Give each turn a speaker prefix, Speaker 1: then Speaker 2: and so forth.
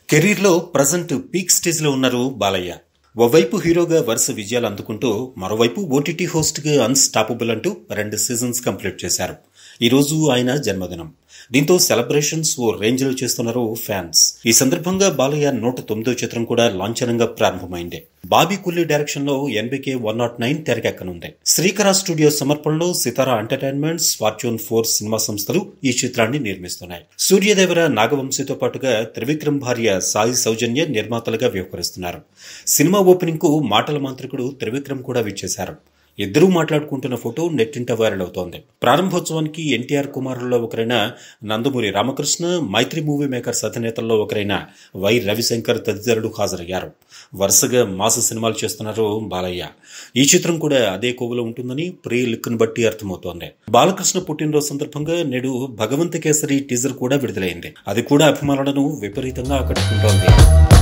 Speaker 1: కెరీర్లో present peak స్టేజ్లో ఉన్నారు బాలయ్య ఓవైపు హీరోగా వరుస విజయాలు అందుకుంటూ మరోవైపు ఓటీటీ హోస్ట్గా అన్స్టాపబుల్ అంటూ రెండు సీజన్స్ కంప్లీట్ చేశారు ఈ రోజు ఆయన జన్మదినం దీంతో సెలబ్రేషన్స్ ఓ రేంజ్లో చేస్తున్నారు ఫ్యాన్స్ ఈ సందర్భంగా బాలయ్య నూట తొమ్మిదో చిత్రం కూడా లాంఛనంగా ప్రారంభమైంది బాబీ కుల్లి డైరెక్షన్ లో ఎన్బికే వన్ నాట్ నైన్ తెరకెక్కనుంది శ్రీకర స్టూడియో సమర్పణలో Sithara entertainments fortune four cinema సంస్థలు ఈ చిత్రాన్ని నిర్మిస్తున్నాయి సూర్యదేవర నాగవంశీతో పాటుగా త్రివిక్రమ్ భార్య సాయి సౌజన్య నిర్మాతలుగా వ్యవహరిస్తున్నారు సినిమా ఓపెనింగ్ కు మాటల మాంత్రికుడు త్రివిక్రమ్ కూడా విచ్చేశారు ఇద్దరూ మాట్లాడుకుంటున్న ఫోటో నెట్టింట వైరల్ అవుతోంది ప్రారంభోత్సవానికి ఎన్టీఆర్ కుమారుల్లో ఒకరైన నందమూరి రామకృష్ణ మైత్రి మూవీ మేకర్స్ అధినేతల్లో ఒకరైన వై రవిశంకర్ తదితరులు హాజరయ్యారు వరుసగా మాస సినిమాలు చేస్తున్నారు బాలయ్య ఈ చిత్రం కూడా అదే కోవలో ఉంటుందని ప్రీ లుక్ను బట్టి అర్థమవుతోంది బాలకృష్ణ పుట్టినరోజు సందర్భంగా నేడు భగవంత కేసరి టీజర్ కూడా విడుదలైంది అది కూడా అభిమానులను విపరీతంగా ఆకట్టుకుంటోంది